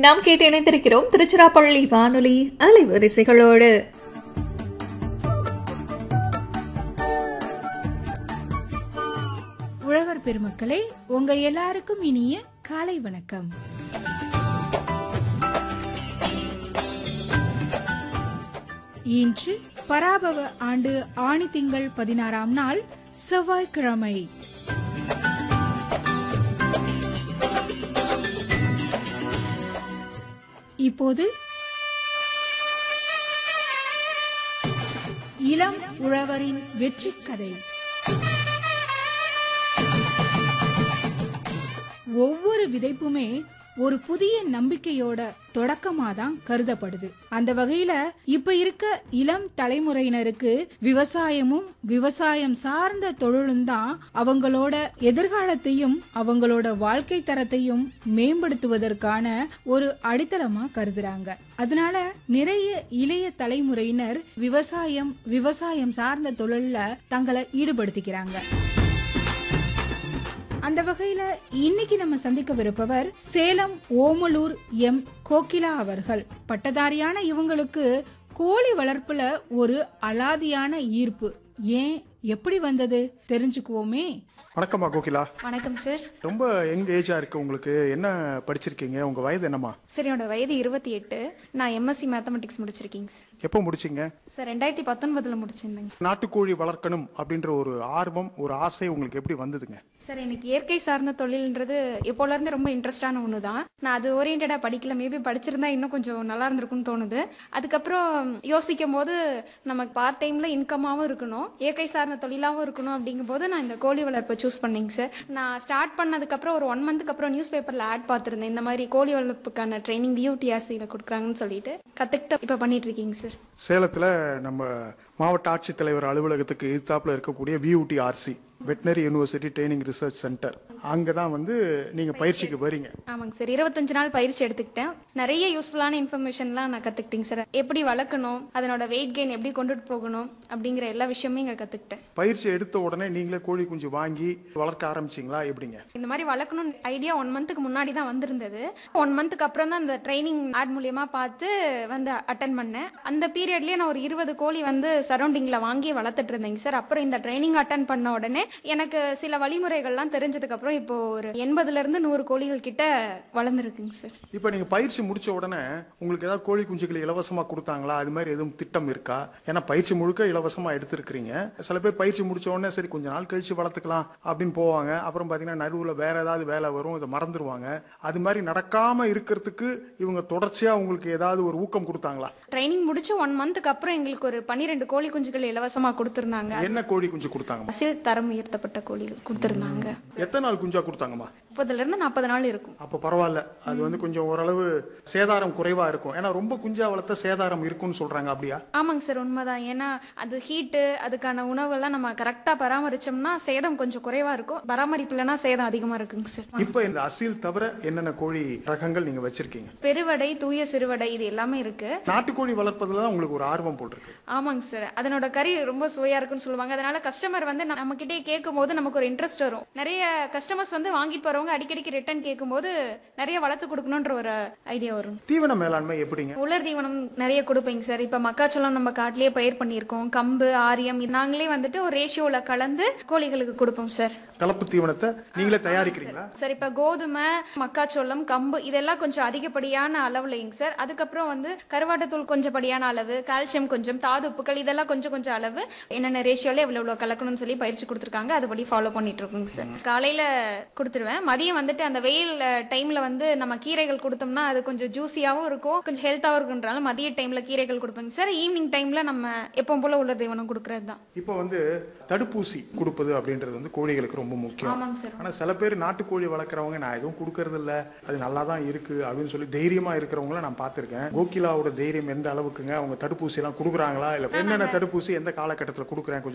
நாம் கேட்டு இணைந்திருக்கிறோம் திருச்சிராப்பள்ளி வானொலி அலைவரிசைகளோடு உழவர் பெருமக்களே உங்க எல்லாருக்கும் இனிய காலை வணக்கம் இன்று பராபவ ஆண்டு ஆணி திங்கள் பதினாறாம் நாள் செவ்வாய்க்கிழமை இப்போது இளம் உழவரின் வெற்றி கதை ஒவ்வொரு விதைப்புமே ஒரு புதிய நம்பிக்கையோட தொடக்கமா தான் கருதப்படுது அந்த வகையில இப்ப இருக்க இளம் தலைமுறையினருக்கு விவசாயமும் விவசாயம் சார்ந்த தொழிலும் தான் அவங்களோட எதிர்காலத்தையும் அவங்களோட வாழ்க்கை தரத்தையும் மேம்படுத்துவதற்கான ஒரு அடித்தளமா கருதுறாங்க அதனால நிறைய இளைய தலைமுறையினர் விவசாயம் விவசாயம் சார்ந்த தொழில்ல தங்களை ஈடுபடுத்திக்கிறாங்க அந்த வகையில இன்னைக்கு நம்ம சந்திக்கவிருப்பவர் சேலம் ஓமலூர் எம் கோகிலா அவர்கள் பட்டதாரியான இவங்களுக்கு கோழி வளர்ப்புல ஒரு அலாதியான ஈர்ப்பு ஏன் எப்படி வந்தது தெரிஞ்சுக்குவோமே வணக்கம்மா கோகிலா வணக்கம் சார் ரொம்ப யங் ஏஜா இருக்கு உங்களுக்கு என்ன படிச்சிருக்கீங்க உங்க வயது என்னம்மா சார் என்னோட வயது இருபத்தி எட்டு நான் எம்எஸ்சி மேத்தமெட்டிக்ஸ் முடிச்சிருக்கீங்க சார் எப்போ முடிச்சீங்க சார் ரெண்டாயிரத்தி பத்தொன்பதுல முடிச்சிருந்தேங்க நாட்டுக்கோழி வளர்க்கணும் அப்படின்ற ஒரு ஆர்வம் ஒரு ஆசை உங்களுக்கு எப்படி வந்ததுங்க சார் எனக்கு இயற்கை சார்ந்த தொழில்ன்றது எப்போல இருந்து ரொம்ப இன்ட்ரெஸ்டான ஒன்று தான் நான் அது ஓரியன்டா படிக்கல மேபி படிச்சிருந்தா இன்னும் கொஞ்சம் நல்லா இருந்திருக்கும்னு தோணுது அதுக்கப்புறம் யோசிக்கும் போது நமக்கு பார்ட் டைம்ல இன்கமாவும் இருக்கணும் இயற்கை சார்ந்த தொழிலாகவும் இருக்கணும் அப்படிங்கும்போது நான் இந்த கோழி வளர்ப்பை சூஸ் பண்ணேங்க சார் நான் ஸ்டார்ட் பண்ணதுக்கப்புறம் ஒரு ஒன் மந்த்துக்கு அப்புறம் நியூஸ் பேப்பர்ல ஆட் பார்த்துருந்தேன் இந்த மாதிரி கோழி வளர்ப்புக்கான ட்ரைனிங் யூடிஆர்சியில் கொடுக்குறாங்கன்னு சொல்லிட்டு கற்றுக்கிட்டு இப்போ பண்ணிட்டு இருக்கீங்க சார் சேலத்துல நம்ம மாவட்ட ஆட்சித்தலைவர் அலுவலகத்துக்கு எதிர்த்தாப்புல இருக்கக்கூடிய VUT RC veterinary university training research centre அங்கே தான் வந்து நீங்கள் பயிற்சிக்கு வரீங்க ஆமாங்க சார் இருபத்தஞ்சு நாள் பயிற்சி எடுத்துக்கிட்டேன் நிறைய யூஸ்ஃபுல்லான இன்ஃபர்மேஷன்லாம் நான் கற்றுக்கிட்டேங்க சார் எப்படி வளர்க்கணும் அதனோட வெயிட் கெயின் எப்படி கொண்டுட்டு போகணும் அப்படிங்கிற எல்லா விஷயமும் இங்கே கற்றுக்கிட்டேன் பயிற்சி எடுத்த உடனே நீங்களே கோழி குஞ்சு வாங்கி வளர்க்க ஆரம்பிச்சிங்களா எப்படிங்க இந்த மாதிரி வளர்க்கணும்னு ஐடியா ஒன் மந்த்துக்கு முன்னாடி தான் வந்திருந்தது ஒன் மந்த்துக்கு அப்புறம் தான் அந்த ட்ரைனிங் ஆட் மூலியமா பார்த்து வந்து அட்டன் பண்ணேன் அந்த பீரியட்லயே நான் ஒரு இருபது கோழி வந்து சரௌண்டிங்ல வாங்கி வளர்த்துட்டு இருந்தேங்க சார் அப்புறம் இந்த ட்ரைனிங் அட்டன் பண்ண உடனே எனக்கு சில வழிமுறைகள்லாம் தெரிஞ்சதுக்கு அப்புறம் இப்போ ஒரு எண்பதுல இருந்து நூறு கோழிகள் கிட்ட வளர்ந்துருக்குங்க சார் இப்போ நீங்கள் பயிற்சி முடிச்ச உடனே உங்களுக்கு ஏதாவது கோழி குஞ்சுகளை இலவசமாக கொடுத்தாங்களா அது மாதிரி எதுவும் திட்டம் இருக்கா ஏன்னா பயிற்சி முழுக்க இலவசமாக எடுத்திருக்கிறீங்க சில பேர் பயிற்சி முடிச்ச உடனே சரி கொஞ்ச நாள் கழிச்சு வளர்த்துக்கலாம் அப்படின்னு போவாங்க அப்புறம் பார்த்தீங்கன்னா நடுவில் வேற ஏதாவது வேலை வரும் இதை மறந்துடுவாங்க அது மாதிரி நடக்காம இருக்கிறதுக்கு இவங்க தொடர்ச்சியாக உங்களுக்கு ஏதாவது ஒரு ஊக்கம் கொடுத்தாங்களா ட்ரைனிங் முடிச்சு ஒன் மந்த்துக்கு அப்புறம் எங்களுக்கு ஒரு பன்னிரெண்டு கோழி குஞ்சுகள் இலவசமா கொடுத்துருந்தாங்க என்ன கோழி குஞ்சு கொடுத்தாங்கம்மா அசில் தரம் உயர்த்தப்பட்ட கோழிகள் கொடுத்துருந்தாங்க எத்தனை நாள் குஞ்சா கொடுத்தாங்கம்மா முப்பதுல இருந்து நாற்பது நாள் இருக்கும் அப்போ பரவாயில்ல அது வந்து கொஞ்சம் ஓரளவு சேதாரம் குறைவா இருக்கும் ஏன்னா ரொம்ப குஞ்சா வளர்த்த சேதாரம் இருக்கும்னு சொல்றாங்க அப்படியா ஆமாங்க சார் உண்மைதான் ஏன்னா அது ஹீட்டு அதுக்கான உணவெல்லாம் நம்ம கரெக்டாக பராமரிச்சோம்னா சேதம் கொஞ்சம் குறைவா இருக்கும் பராமரிப்பு இல்லைன்னா சேதம் அதிகமா இருக்குங்க சார் இப்போ இந்த அசீல் தவிர என்னென்ன கோழி ரகங்கள் நீங்க வச்சிருக்கீங்க பெருவடை தூய சிறுவடை இது எல்லாமே இருக்கு நாட்டுக்கோழி வளர்ப்பதுல தான் உங்களுக்கு ஒரு ஆர்வம் போல் இருக்கு ஆமாங்க சார் அதனோட கறி ரொம்ப சுவையா இருக்குன்னு சொல்லுவாங்க அதனால கஸ்டமர் வந்து நம்ம கிட்டே கேட்கும் போது நமக்கு ஒரு இன்ட்ரெஸ்ட் வரும் நிறைய கஸ்டமர்ஸ் வந்து வாங்கிட்டு போறவங்க அடிக்கடிக்கு ரிட்டர்ன் கேட்கும்போது நிறைய வளர்த்து கொடுக்கணுன்ற ஒரு ஐடியா வரும் தீவன மேலாண்மை எப்படிங்க உலர் தீவனம் நிறைய கொடுப்பீங்க சார் இப்ப மக்காச்சோளம் நம்ம காட்டிலேயே பயிர் பண்ணியிருக்கோம் கம்பு ஆரியம் இது நாங்களே வந்துட்டு ஒரு ரேஷியோல கலந்து கோழிகளுக்கு கொடுப்போம் சார் கலப்பு தீவனத்தை நீங்களே தயாரிக்கிறீங்களா சார் இப்ப கோதுமை மக்காச்சோளம் கம்பு இதெல்லாம் கொஞ்சம் அதிகப்படியான அளவுலைங்க சார் அதுக்கப்புறம் வந்து கருவாட்டுத்தூள் கொஞ்சம் படியான அளவு கால்சியம் கொஞ்சம் தாது உப்புக்கள் இதெல்லாம் கொஞ்சம் கொஞ்சம் அளவு என்னென்ன ரேஷியோல எவ்வளவு எவ்வளவு கலக்கணும்னு சொல்லி பயிற்சி கொடுத்துருக்காங்க அதுபடி ஃபாலோ பண்ணிட்டு இருக்கோங்க சார் காலையில கொடுத்துருவேன் மதியம் வந்துட்டு அந்த வெயில் டைம்ல வந்து நம்ம கீரைகள் கொடுத்தோம்னா அது கொஞ்சம் ஜூஸியாவும் இருக்கும் கொஞ்சம் ஹெல்த்தாவும் இருக்குன்றனால மதிய டைம்ல கீரைகள் கொடுப்பேங்க சார் ஈவினிங் டைம்ல நம்ம எப்பவும் போல உள்ள தீவனம் கொடுக்கறது தான் இப்போ வந்து தடுப்பூசி கொடுப்பது அப்படின்றது வந்து கோழிகளுக்கு ரொம்ப முக்கியம் ஆமாங்க சார் ஆனா சில பேர் நாட்டுக்கோழி வளர்க்குறவங்க நான் எதுவும் கொடுக்கறது இல்ல அது நல்லா தான் இருக்கு அப்படின்னு சொல்லி தைரியமா இருக்கிறவங்கள நான் பார்த்திருக்கேன் கோகிலாவோட தைரியம் எந்த அளவுக்குங்க அவங்க தடுப்பூசி எல்லாம் கொடுக்குறாங்களா இல்ல என்னென்ன தடுப்பூசி எந்த காலகட்டத்தில் கொடுக்குறேன் கொஞ்சம்